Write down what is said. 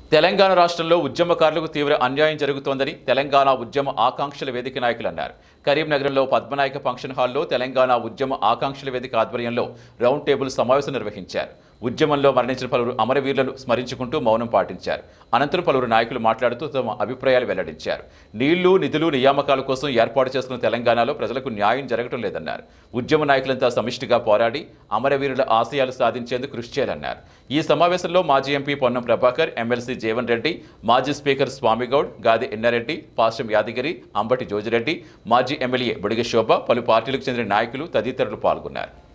తెలంగాణ రాష్ట్రంలో ఉద్యమకారులకు తీవ్ర అన్యాయం జరుగుతోందని తెలంగాణ ఉద్యమ ఆకాంక్షల వేదిక నాయకులు అన్నారు కరీంనగర్లో పద్మనాయక ఫంక్షన్ హాల్లో తెలంగాణ ఉద్యమ ఆకాంక్షల వేదిక ఆధ్వర్యంలో రౌండ్ టేబుల్ సమావేశం నిర్వహించారు ఉద్యమంలో మరణించిన పలువురు అమరవీరులను స్మరించుకుంటూ మౌనం పాటించారు అనంతరం పలువురు నాయకులు మాట్లాడుతూ తమ అభిప్రాయాలు వెల్లడించారు నీళ్లు నిధులు నియామకాల కోసం ఏర్పాటు చేసుకున్న తెలంగాణలో ప్రజలకు న్యాయం జరగటం లేదన్నారు ఉద్యమ నాయకులంతా సమిష్టిగా పోరాడి అమరవీరుల ఆశయాలు సాధించేందుకు కృషి చేయాలన్నారు ఈ సమావేశంలో మాజీ ఎంపీ పొన్నం ప్రభాకర్ ఎమ్మెల్సీ జీవన్ రెడ్డి మాజీ స్పీకర్ స్వామిగౌడ్ గాది ఎన్నారెడ్డి పాశ్రం యాదగిరి అంబటి జోజిరెడ్డి మాజీ ఎమ్మెల్యే బుడిగ శోభ పలు పార్టీలకు చెందిన నాయకులు తదితరులు పాల్గొన్నారు